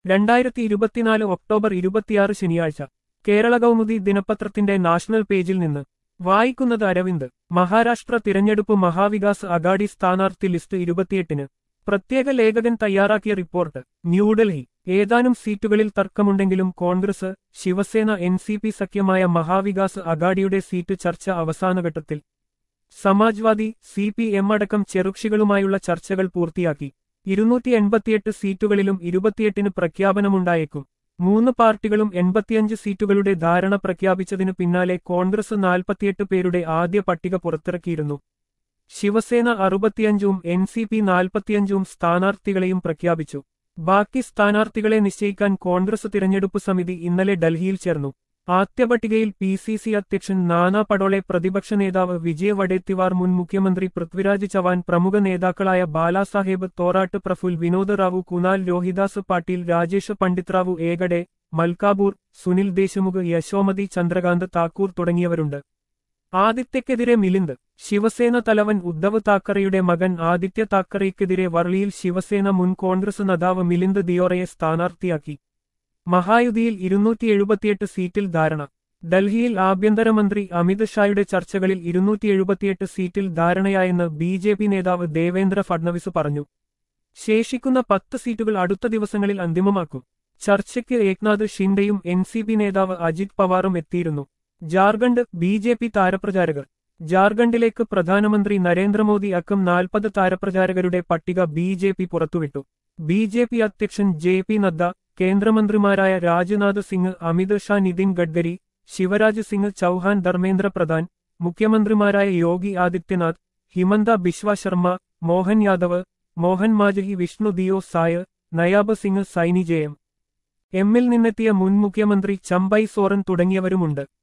രണ്ടായിരത്തി ഇരുപത്തിനാല് ഒക്ടോബർ ഇരുപത്തിയാറ് ശനിയാഴ്ച കേരള കൗമുദി ദിനപത്രത്തിന്റെ നാഷണൽ പേജിൽ നിന്ന് വായിക്കുന്നത് അരവിന്ദ് മഹാരാഷ്ട്ര തിരഞ്ഞെടുപ്പ് മഹാവികാസ് അഗാഡി സ്ഥാനാർത്ഥി ലിസ്റ്റ് ഇരുപത്തിയെട്ടിന് പ്രത്യേക ലേഖകൻ തയ്യാറാക്കിയ റിപ്പോർട്ട് ന്യൂഡൽഹി ഏതാനും സീറ്റുകളിൽ തർക്കമുണ്ടെങ്കിലും Congress Shiv Sena N C P സഖ്യമായ മഹാവികാസ് അഗാഡിയുടെ സീറ്റ് ചർച്ച അവസാനഘട്ടത്തിൽ സമാജ്വാദി സി പി എം അടക്കം ചെറുകക്ഷികളുമായുള്ള ചർച്ചകൾ പൂർത്തിയാക്കി ഇരുന്നൂറ്റി എൺപത്തിയെട്ട് സീറ്റുകളിലും ഇരുപത്തിയെട്ടിന് പ്രഖ്യാപനമുണ്ടായേക്കും മൂന്ന് പാർട്ടികളും എൺപത്തിയഞ്ച് സീറ്റുകളുടെ ധാരണ പ്രഖ്യാപിച്ചതിനു പിന്നാലെ കോൺഗ്രസ് നാൽപ്പത്തിയെട്ട് പേരുടെ ആദ്യ പട്ടിക പുറത്തിറക്കിയിരുന്നു ശിവസേന അറുപത്തിയഞ്ചും എൻ സി പി നാൽപ്പത്തിയഞ്ചും സ്ഥാനാർത്ഥികളെയും പ്രഖ്യാപിച്ചു ബാക്കി സ്ഥാനാർത്ഥികളെ നിശ്ചയിക്കാൻ കോൺഗ്രസ് തിരഞ്ഞെടുപ്പ് സമിതി ഇന്നലെ ഡൽഹിയിൽ ചേർന്നു ആദ്യ പട്ടികയിൽ പി സി സി അധ്യക്ഷൻ നാനാ പടോളെ പ്രതിപക്ഷ നേതാവ് വിജയ് വഡേത്തിവാർ മുൻ മുഖ്യമന്ത്രി പൃഥ്വിരാജ് ചവാൻ പ്രമുഖ നേതാക്കളായ ബാലാസാഹേബ് തോറാട്ട് പ്രഫുൽ വിനോദ് റാവു കുനാൽ രോഹിദാസ് പാട്ടീൽ രാജേഷ് പണ്ഡിത് റാവു ഏഗഡെ മൽക്കാബൂർ സുനിൽ ദേശ്മുഖ് യശോമതി ചന്ദ്രകാന്ത് താക്കൂർ തുടങ്ങിയവരുണ്ട് ആദിത്യക്കെതിരെ മിലിന്ദ് ശിവസേന തലവൻ ഉദ്ധവ് താക്കറെയുടെ മകൻ ആദിത്യ താക്കറെയ്ക്കെതിരെ വർളിയിൽ ശിവസേന മുൻ കോൺഗ്രസ് നേതാവ് മിലിന്ദ് ദിയോറയെ സ്ഥാനാർത്ഥിയാക്കി മഹായുതിയിൽ ഇരുന്നൂറ്റി എഴുപത്തിയെട്ട് സീറ്റിൽ ധാരണ ഡൽഹിയിൽ ആഭ്യന്തരമന്ത്രി അമിത് ഷായുടെ ചർച്ചകളിൽ ഇരുന്നൂറ്റി എഴുപത്തിയെട്ട് സീറ്റിൽ ധാരണയായെന്ന് ബി ജെ പി നേതാവ് ദേവേന്ദ്ര ഫഡ്നവിസ് പറഞ്ഞു ശേഷിക്കുന്ന പത്ത് സീറ്റുകൾ അടുത്ത ദിവസങ്ങളിൽ അന്തിമമാക്കും ചർച്ചയ്ക്ക് ഏക്നാഥ് ഷിൻഡെയും എൻ സി പി നേതാവ് അജിത് പവാറും എത്തിയിരുന്നു ജാർഖണ്ഡ് ബി ജെ പി താരപ്രചാരകർ ജാർഖണ്ഡിലേക്ക് പ്രധാനമന്ത്രി നരേന്ദ്രമോദി അക്കം നാൽപ്പത് താരപ്രചാരകരുടെ പട്ടിക ബി ജെ പി പുറത്തുവിട്ടു ബി ജെ പി അധ്യക്ഷൻ ജെ പി നദ്ദ കേന്ദ്രമന്ത്രിമാരായ രാജ്നാഥ് സിംഗ് അമിത് ഷാ നിതിൻ ഗഡ്കരി ശിവരാജ് സിംഗ് ചൌഹാൻ ധർമ്മേന്ദ്ര പ്രധാൻ മുഖ്യമന്ത്രിമാരായ യോഗി ആദിത്യനാഥ് ഹിമന്ത ബിശ്വ ശർമ്മ മോഹൻ യാദവ് മോഹൻ മാജഹി വിഷ്ണു ദിയോ സായ് നയാബ് സിംഗ് സൈനി ജയം എമ്മിൽ നിന്നെത്തിയ മുൻ മുഖ്യമന്ത്രി ചമ്പൈ സോറൻ തുടങ്ങിയവരുമുണ്ട്